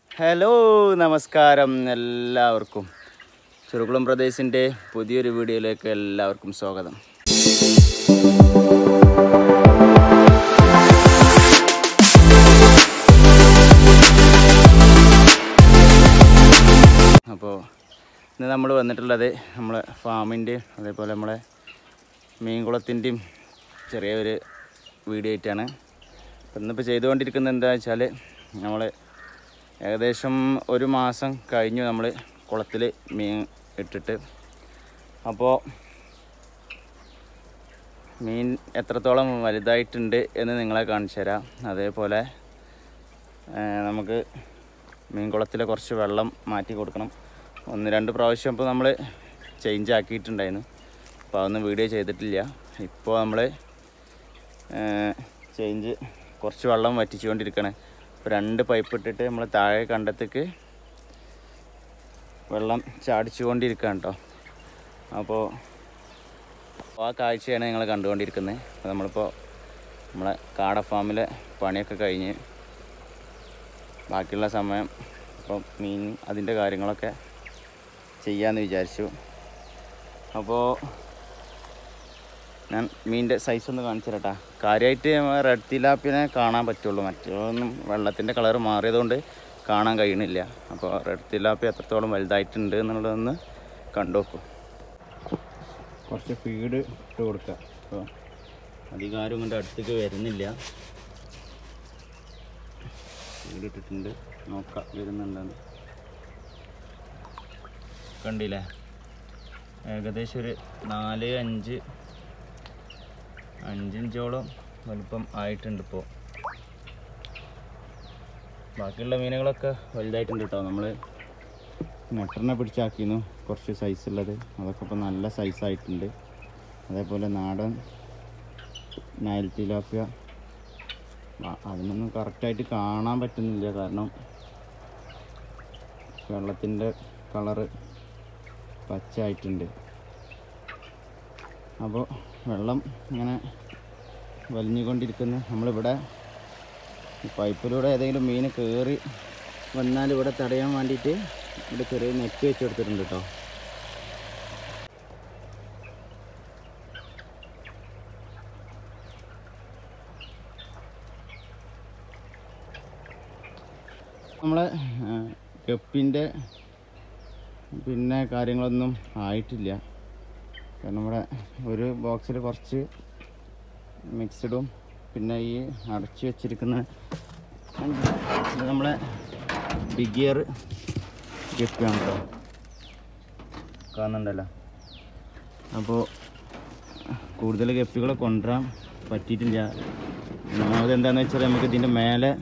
Hello നമസ്കാരം എല്ലാവർക്കും ചെറുകുളം പ്രദേശിൻ്റെ പുതിയൊരു വീഡിയോയിലേക്ക് എല്ലാവർക്കും സ്വാഗതം അപ്പോൾ ഇന്ന് നമ്മൾ വന്നിട്ടുള്ളത് നമ്മളെ ഫാമിൻ്റെയും അതേപോലെ നമ്മളെ മീൻകുളത്തിൻ്റെയും ചെറിയൊരു വീഡിയോ ആയിട്ടാണ് അപ്പം ഇന്നിപ്പോൾ ചെയ്തുകൊണ്ടിരിക്കുന്നത് എന്താ വെച്ചാൽ നമ്മൾ ഏകദേശം ഒരു മാസം കഴിഞ്ഞു നമ്മൾ കുളത്തിൽ മീൻ ഇട്ടിട്ട് അപ്പോൾ മീൻ എത്രത്തോളം വലുതായിട്ടുണ്ട് എന്ന് നിങ്ങളെ കാണിച്ചു തരാം അതേപോലെ ആ, നമുക്ക് മീൻകുളത്തിലെ കുറച്ച് വെള്ളം മാറ്റി കൊടുക്കണം ഒന്ന് രണ്ട് പ്രാവശ്യം ഇപ്പോൾ നമ്മൾ ചേഞ്ച് ആക്കിയിട്ടുണ്ടായിരുന്നു അപ്പോൾ അതൊന്നും വീഡിയോ ചെയ്തിട്ടില്ല ഇപ്പോൾ നമ്മൾ ചേഞ്ച് കുറച്ച് വെള്ളം വറ്റിച്ചുകൊണ്ടിരിക്കണേ ഇപ്പോൾ രണ്ട് പൈപ്പ് ഇട്ടിട്ട് നമ്മൾ താഴെ കണ്ടത്തേക്ക് വെള്ളം ചാടിച്ചുകൊണ്ടിരിക്കുകയാണ് കേട്ടോ അപ്പോൾ ആ കാഴ്ചയാണ് നിങ്ങൾ കണ്ടുകൊണ്ടിരിക്കുന്നത് അപ്പോൾ നമ്മളിപ്പോൾ നമ്മളെ കാട ഫാമിലെ പണിയൊക്കെ കഴിഞ്ഞ് ബാക്കിയുള്ള സമയം ഇപ്പം മീൻ അതിൻ്റെ കാര്യങ്ങളൊക്കെ ചെയ്യാമെന്ന് വിചാരിച്ചു അപ്പോൾ ഞാൻ മീനിൻ്റെ സൈസ് ഒന്ന് കാണിച്ചു തരട്ടാ കാര്യമായിട്ട് റെഡ് തിലാപ്പിനെ കാണാൻ പറ്റുള്ളൂ മറ്റൊന്നും വെള്ളത്തിൻ്റെ കളർ മാറിയതുകൊണ്ട് കാണാൻ കഴിയണില്ല അപ്പോൾ റെഡ് തിലാപ്പി എത്രത്തോളം വലുതായിട്ടുണ്ട് എന്നുള്ളതൊന്ന് കണ്ടു നോക്കും കുറച്ച് ഫീഡ് ഇട്ട് കൊടുക്കുക അപ്പോൾ അധികാരം കൊണ്ട് അടുത്തേക്ക് വരുന്നില്ല ഫീഡ് ഇട്ടിട്ടുണ്ട് നോക്കാം വരുന്നുണ്ടെന്ന് കണ്ടില്ലേ ഏകദേശം ഒരു നാല് അഞ്ച് അഞ്ചിഞ്ചോളം വലുപ്പം ആയിട്ടുണ്ട് ഇപ്പോൾ ബാക്കിയുള്ള മീനുകളൊക്കെ വലുതായിട്ടുണ്ട് കേട്ടോ നമ്മൾ നെട്ടറിനെ പിടിച്ചാക്കിയിരുന്നു കുറച്ച് സൈസ് ഉള്ളത് അതൊക്കെ ഇപ്പോൾ നല്ല സൈസായിട്ടുണ്ട് അതേപോലെ നാടൻ നയൽ തിലാപ്പിയ ആ, അതിനൊന്നും കറക്റ്റായിട്ട് കാണാൻ പറ്റുന്നില്ല കാരണം വെള്ളത്തിൻ്റെ കളറ് പച്ച ആയിട്ടുണ്ട് അപ്പോൾ വെള്ളം ഇങ്ങനെ വലിഞ്ഞുകൊണ്ടിരിക്കുന്ന നമ്മളിവിടെ ഈ പൈപ്പിലൂടെ ഏതെങ്കിലും മീൻ കയറി വന്നാൽ ഇവിടെ തടയാൻ വേണ്ടിയിട്ട് ഇവിടെ ചെറിയ നെറ്റ് വെച്ച് കൊടുത്തിട്ടുണ്ട് കേട്ടോ നമ്മളെ കപ്പിൻ്റെ പിന്നെ കാര്യങ്ങളൊന്നും ആയിട്ടില്ല കാരണം ഇവിടെ ഒരു ബോക്സിൽ കുറച്ച് മിക്സഡും പിന്നെ ഈ അടച്ചു വെച്ചിരിക്കുന്ന ഇത് നമ്മളെ ബിഗിയർ ഗപ്പിയാണ് കേട്ടോ കാണുന്നുണ്ടല്ലോ അപ്പോൾ കൂടുതൽ ഗപ്പികളെ കൊണ്ടുവരാൻ പറ്റിയിട്ടില്ല ഒന്നാമത് എന്താണെന്ന് വെച്ചാൽ നമുക്ക് ഇതിൻ്റെ മേലെ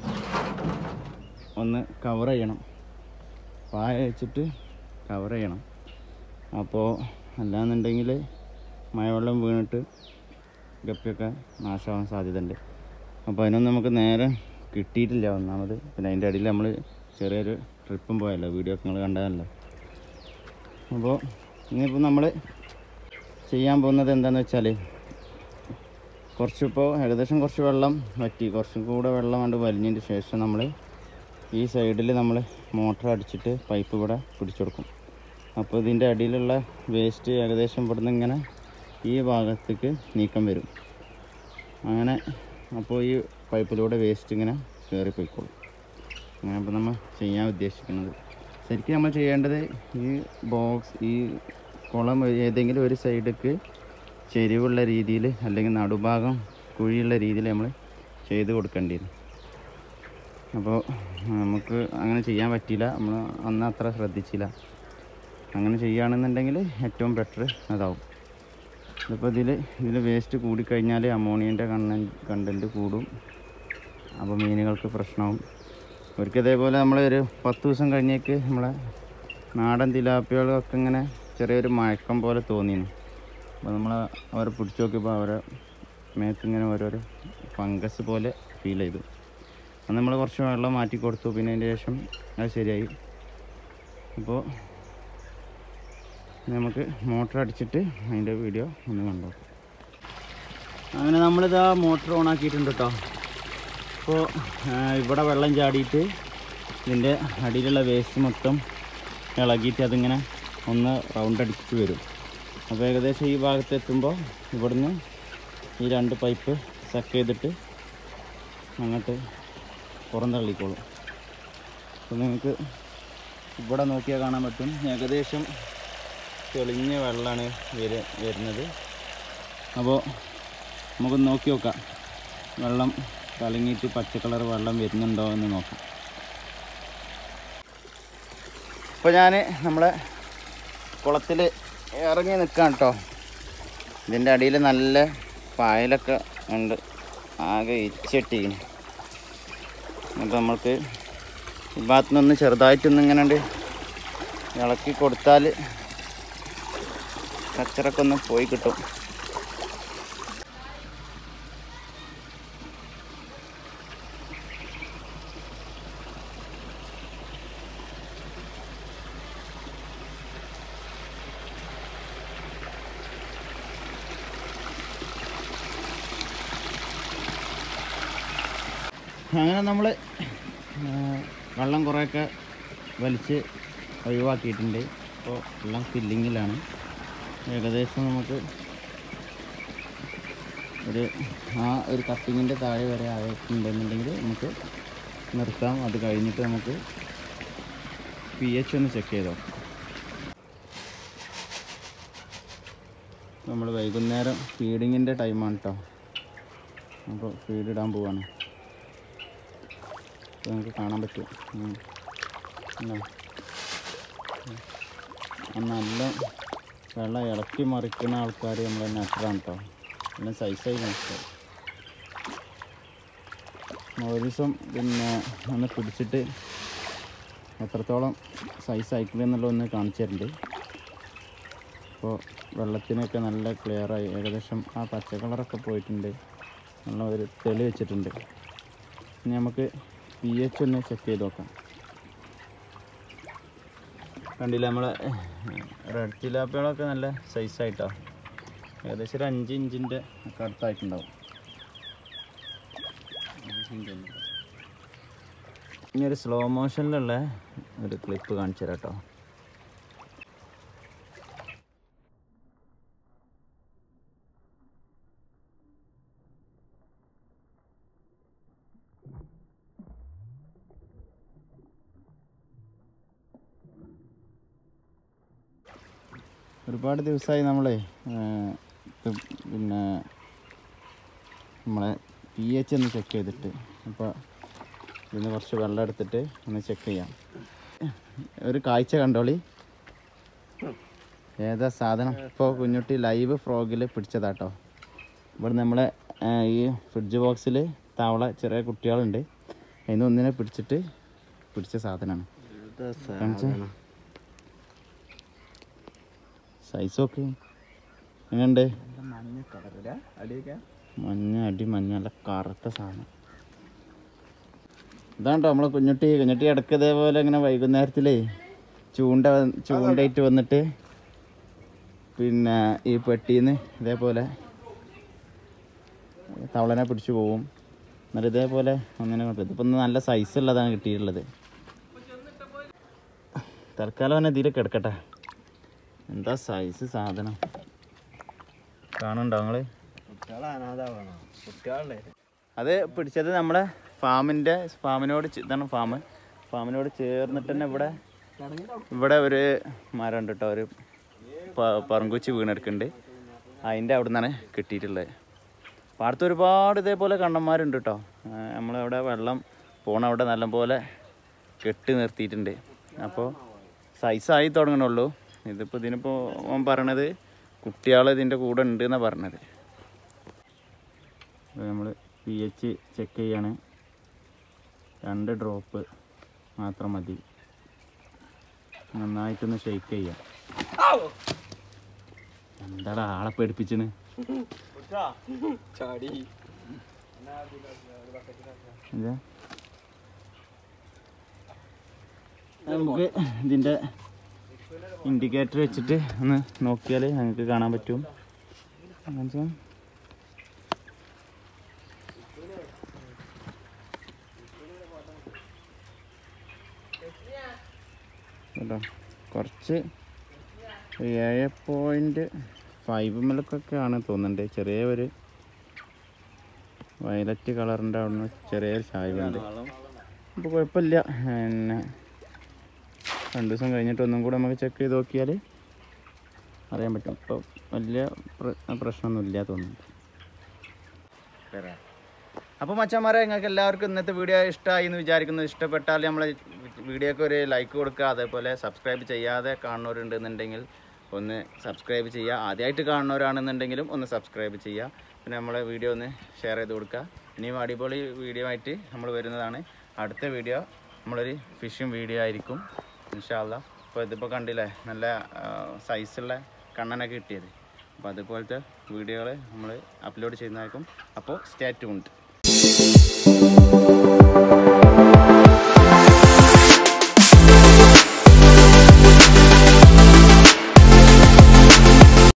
ഒന്ന് കവർ ചെയ്യണം പായ വെച്ചിട്ട് കവർ ചെയ്യണം അപ്പോൾ അല്ലാന്നുണ്ടെങ്കിൽ മഴവെള്ളം വീണിട്ട് ഗപ്പിയൊക്കെ നാശമാവാൻ സാധ്യതയുണ്ട് അപ്പോൾ അതിനൊന്നും നമുക്ക് നേരെ കിട്ടിയിട്ടില്ല ഒന്നാമത് പിന്നെ അതിൻ്റെ അടിയിൽ നമ്മൾ ചെറിയൊരു ട്രിപ്പും പോയല്ലോ വീഡിയോ ഒക്കെ നിങ്ങൾ കണ്ടതല്ലോ അപ്പോൾ ഇനിയിപ്പോൾ നമ്മൾ ചെയ്യാൻ പോകുന്നത് എന്താണെന്ന് വെച്ചാൽ കുറച്ചിപ്പോൾ ഏകദേശം കുറച്ച് വെള്ളം വറ്റി കുറച്ചും കൂടെ വെള്ളം കണ്ട് വലിഞ്ഞതിന് ശേഷം നമ്മൾ ഈ സൈഡിൽ നമ്മൾ മോട്ടർ അടിച്ചിട്ട് പൈപ്പ് ഇവിടെ പിടിച്ചു കൊടുക്കും അപ്പോൾ ഇതിൻ്റെ അടിയിലുള്ള വേസ്റ്റ് ഏകദേശം ഇവിടുന്ന് ഇങ്ങനെ ഈ ഭാഗത്തേക്ക് നീക്കം വരും അങ്ങനെ അപ്പോൾ ഈ പൈപ്പിലൂടെ വേസ്റ്റ് ഇങ്ങനെ കയറി പോയിക്കോളും അങ്ങനെ ഇപ്പോൾ നമ്മൾ ചെയ്യാൻ ഉദ്ദേശിക്കുന്നത് ശരിക്കും നമ്മൾ ചെയ്യേണ്ടത് ഈ ബോക്സ് ഈ കുളം ഏതെങ്കിലും ഒരു സൈഡിലേക്ക് ചെരിവുള്ള രീതിയിൽ അല്ലെങ്കിൽ നടുഭാഗം കുഴിയുള്ള രീതിയിൽ നമ്മൾ ചെയ്ത് കൊടുക്കേണ്ടിയിരുന്നു അപ്പോൾ നമുക്ക് അങ്ങനെ ചെയ്യാൻ പറ്റിയില്ല നമ്മൾ അന്ന് അത്ര ശ്രദ്ധിച്ചില്ല അങ്ങനെ ചെയ്യുകയാണെന്നുണ്ടെങ്കിൽ ഏറ്റവും ബെറ്റർ അതാവും ഇതിപ്പോൾ ഇതിൽ ഇതിൽ വേസ്റ്റ് കൂടിക്കഴിഞ്ഞാൽ അമോണിയൻ്റെ കണ്ണൻ കണ്ടൻറ്റ് കൂടും അപ്പോൾ മീനുകൾക്ക് പ്രശ്നമാവും ഒരിക്കൽ ഇതേപോലെ നമ്മൾ ഒരു പത്ത് ദിവസം കഴിഞ്ഞേക്ക് നമ്മളെ നാടൻ തിലാപ്പികളൊക്കെ ഇങ്ങനെ ചെറിയൊരു മയക്കം പോലെ തോന്നിയിരുന്നു അപ്പോൾ നമ്മൾ അവരെ പിടിച്ചു നോക്കിയപ്പോൾ അവരെ മേത്തിങ്ങനെ ഓരോരോ ഫംഗസ് പോലെ ഫീൽ ചെയ്തു അന്ന് നമ്മൾ കുറച്ച് വെള്ളം മാറ്റി കൊടുത്തു പിന്നെ അതിന് ശേഷം അത് ശരിയായി അപ്പോൾ നമുക്ക് മോട്ടർ അടിച്ചിട്ട് അതിൻ്റെ വീഡിയോ ഒന്ന് കണ്ടു അങ്ങനെ നമ്മളിതാ മോട്ടർ ഓൺ ആക്കിയിട്ടുണ്ട് കേട്ടോ അപ്പോൾ ഇവിടെ വെള്ളം ചാടിയിട്ട് ഇതിൻ്റെ അടിയിലുള്ള വേസ്റ്റ് മൊത്തം ഇളകിയിട്ട് അതിങ്ങനെ ഒന്ന് റൗണ്ട് അടിച്ചിട്ട് വരും അപ്പോൾ ഏകദേശം ഈ ഭാഗത്ത് എത്തുമ്പോൾ ഇവിടുന്ന് ഈ രണ്ട് പൈപ്പ് സക്ക് ചെയ്തിട്ട് അങ്ങോട്ട് പുറന്തള്ളിക്കോളും അപ്പോൾ നിങ്ങൾക്ക് ഇവിടെ നോക്കിയാൽ കാണാൻ പറ്റും ഏകദേശം തെളിഞ്ഞ വെള്ളമാണ് വര വരുന്നത് അപ്പോൾ നമുക്ക് നോക്കി നോക്കാം വെള്ളം കലങ്ങിയിട്ട് പച്ച കളർ വെള്ളം വരുന്നുണ്ടോ എന്ന് നോക്കാം ഇപ്പോൾ ഞാൻ നമ്മളെ കുളത്തിൽ ഇറങ്ങി നിൽക്കാം കേട്ടോ ഇതിൻ്റെ അടിയിൽ നല്ല പായലൊക്കെ ഉണ്ട് ആകെ ഇച്ചട്ടിങ്ങനെ അപ്പോൾ നമ്മൾക്ക് ഈ ഭാഗത്തു നിന്ന് ചെറുതായിട്ടൊന്ന് ഇങ്ങനെ ഉണ്ട് ഇളക്കി കൊടുത്താൽ കച്ചറൊക്കെ ഒന്ന് പോയി കിട്ടും അങ്ങനെ നമ്മൾ വെള്ളം കുറേയൊക്കെ വലിച്ച് ഒഴിവാക്കിയിട്ടുണ്ട് ഇപ്പോൾ വെള്ളം ഫില്ലിങ്ങിലാണ് ഏകദേശം നമുക്ക് ഒരു ആ ഒരു കപ്പിങ്ങിൻ്റെ താഴെ വരെ ആയിട്ടുണ്ടെന്നുണ്ടെങ്കിൽ നമുക്ക് നിർത്താം അത് കഴിഞ്ഞിട്ട് നമുക്ക് പി എച്ച് ഒന്ന് ചെക്ക് ചെയ്തോ നമ്മൾ വൈകുന്നേരം ഫീഡിങ്ങിൻ്റെ ടൈമാണ് കേട്ടോ അപ്പോൾ ഫീഡ് ഇടാൻ പോവാണ് അപ്പോൾ നമുക്ക് കാണാൻ പറ്റും ഉം. ഉണ്ടോ? ഉം. ആ നല്ല വെള്ളം ഇളക്കി മറിക്കുന്ന ആൾക്കാർ നമ്മളെ നട്ടറാണ് കേട്ടോ പിന്നെ സൈസായി മനസ്സിലാവും ഒരു ദിവസം പിന്നെ ഒന്ന് പിടിച്ചിട്ട് എത്രത്തോളം സൈസ് ആയിക്കില്ല എന്നുള്ള ഒന്ന് കാണിച്ചു തരുന്നുണ്ട് അപ്പോൾ വെള്ളത്തിനൊക്കെ നല്ല ക്ലിയറായി ഏകദേശം ആ പച്ച കളറൊക്കെ പോയിട്ടുണ്ട് നല്ല ഒരു തെളി വെച്ചിട്ടുണ്ട് ഇനി നമുക്ക് പി എച്ച് ഒന്ന് ചെക്ക് ചെയ്ത് നോക്കാം കണ്ടില്ല നമ്മളെ റെഡ് ചിലാപ്പികളൊക്കെ നല്ല സൈസായിട്ടോ ഏകദേശം ഒരു അഞ്ച് ഇഞ്ചിൻ്റെ ഒക്കെ അടുത്തായിട്ടുണ്ടാവും ഇനി ഒരു സ്ലോ മോഷനിലുള്ള ഒരു ക്ലിപ്പ് കാണിച്ചു തരാം കേട്ടോ ഒരുപാട് ദിവസമായി നമ്മളെ ഇത് പിന്നെ നമ്മളെ പി എച്ച് ഒന്ന് ചെക്ക് ചെയ്തിട്ട് അപ്പോൾ ഇതിന് കുറച്ച് വെള്ളം എടുത്തിട്ട് ഒന്ന് ചെക്ക് ചെയ്യാം ഒരു കാഴ്ച കണ്ടോളി ഏതാ സാധനം ഇപ്പോൾ കുഞ്ഞുട്ടി ലൈവ് ഫ്രോഗിൽ പിടിച്ചതാട്ടോ ഇവിടെ നമ്മളെ ആ, ഈ ഫ്രിഡ്ജ് ബോക്സിൽ തവള ചെറിയ കുട്ടികളുണ്ട് അതിന് ഒന്നിനെ പിടിച്ചിട്ട് പിടിച്ച സാധനമാണ് കാണിച്ചേ സൈസ് ഒക്കെ എങ്ങനെയുണ്ട് മഞ്ഞ കളറില്ല അടിയൊക്കെ മഞ്ഞ അടി മഞ്ഞ നല്ല കറുത്ത സാധനം ഇതാണ്ടോ നമ്മളെ കുഞ്ഞുട്ടി കുഞ്ഞുട്ടി ഇടയ്ക്ക് ഇതേപോലെ ഇങ്ങനെ വൈകുന്നേരത്തിലേ ചൂണ്ട ചൂണ്ടയിട്ട് വന്നിട്ട് പിന്നെ ഈ പെട്ടിന്ന് ഇതേപോലെ തവളനെ പിടിച്ചു പോവും എന്നിട്ട് ഇതേപോലെ ഒന്നിനെ കൊണ്ട് ഇതിപ്പോൾ നല്ല സൈസ് ഉള്ളതാണ് കിട്ടിയിട്ടുള്ളത് തൽക്കാലം തന്നെ ഇതിൽ കിടക്കട്ടെ എന്താ സൈസ് സാധനം കാണുന്നുണ്ടോ നിങ്ങള് കുട്ടികളെ അനാഥാവണോ കുട്ടികളെ അത് പിടിച്ചത് നമ്മളെ ഫാമിൻ്റെ ഫാമിനോട് ചെ- ഇതാണ് ഫാം ഫാമിനോട് ചേർന്നിട്ട് തന്നെ ഇവിടെ ഇവിടെ ഒരു മരം ഉണ്ട് കേട്ടോ ഒരു പ- പറങ്കുച്ചി വീണെടുക്കുന്നുണ്ട് അതിൻ്റെ അവിടെ നിന്നാണ് കിട്ടിയിട്ടുള്ളത് പാടത്ത് ഒരുപാട് ഇതേപോലെ കണ്ണന്മാരുണ്ട് കേട്ടോ നമ്മളവിടെ വെള്ളം പോണ അവിടെ നല്ലപോലെ കെട്ടി നിർത്തിയിട്ടുണ്ട് അപ്പോൾ സൈസായി തുടങ്ങണുള്ളൂ ഇതിപ്പോൾ ഇതിനിപ്പോൾ ഓൻ പറയണത് കുട്ടികൾ ഇതിൻ്റെ കൂടെ ഉണ്ട് എന്നാണ് പറഞ്ഞത് നമ്മൾ പി എച്ച് ചെക്ക് ചെയ്യാണ് രണ്ട് ഡ്രോപ്പ് മാത്രം മതി നന്നായിട്ടൊന്ന് ഷെയ്ക്ക് ചെയ്യാം എന്താടാ ആളെ പേടിപ്പിച്ചിന് ചാടി ഇത് നമുക്ക് ഇതിൻ്റെ ഇൻഡിക്കേറ്റർ വെച്ചിട്ട് ഒന്ന് നോക്കിയാൽ ഞങ്ങൾക്ക് കാണാൻ പറ്റും കാണിച്ചോ. കേട്ടോ കുറച്ച് ഏഴ് പോയിൻറ്റ് ഫൈവ് മിൽക്കൊക്കെ ആണ് തോന്നുന്നുണ്ട് ചെറിയ ഒരു വയലറ്റ് കളറിൻ്റെ അവിടുന്ന് ചെറിയൊരു ചായവുണ്ട് അപ്പോൾ കുഴപ്പമില്ല പിന്നെ രണ്ട് ദിവസം കഴിഞ്ഞിട്ട് ഒന്നും കൂടെ നമുക്ക് ചെക്ക് ചെയ്ത് നോക്കിയാൽ അറിയാൻ പറ്റും ഇപ്പോൾ വലിയ പ്ര- പ്രശ്നമൊന്നുമില്ല തോന്നുന്നു അപ്പോൾ മച്ചന്മാരെ നിങ്ങൾക്ക് എല്ലാവർക്കും ഇന്നത്തെ വീഡിയോ ഇഷ്ടമായി എന്ന് വിചാരിക്കുന്നു ഇഷ്ടപ്പെട്ടാൽ നമ്മളെ വീഡിയോക്ക് ഒരു ലൈക്ക് കൊടുക്കുക അതേപോലെ സബ്സ്ക്രൈബ് ചെയ്യാതെ കാണുന്നവരുണ്ടെന്നുണ്ടെങ്കിൽ ഒന്ന് സബ്സ്ക്രൈബ് ചെയ്യുക ആദ്യമായിട്ട് കാണുന്നവരാണെന്നുണ്ടെങ്കിലും ഒന്ന് സബ്സ്ക്രൈബ് ചെയ്യുക പിന്നെ നമ്മളെ വീഡിയോ ഒന്ന് ഷെയർ ചെയ്ത് കൊടുക്കുക ഇനിയും അടിപൊളി വീഡിയോ ആയിട്ട് നമ്മൾ വരുന്നതാണ് അടുത്ത വീഡിയോ നമ്മളൊരു ഫിഷിംഗ് വീഡിയോ ആയിരിക്കും ഇൻഷാല്ല അപ്പോൾ ഇതിപ്പോൾ കണ്ടില്ലേ നല്ല സൈസുള്ള കണ്ണനൊക്കെ കിട്ടിയത് അപ്പോൾ അതുപോലത്തെ വീഡിയോകൾ നമ്മൾ അപ്ലോഡ് ചെയ്യുന്നതായിരിക്കും അപ്പോൾ സ്റ്റേ ട്യൂൺഡ്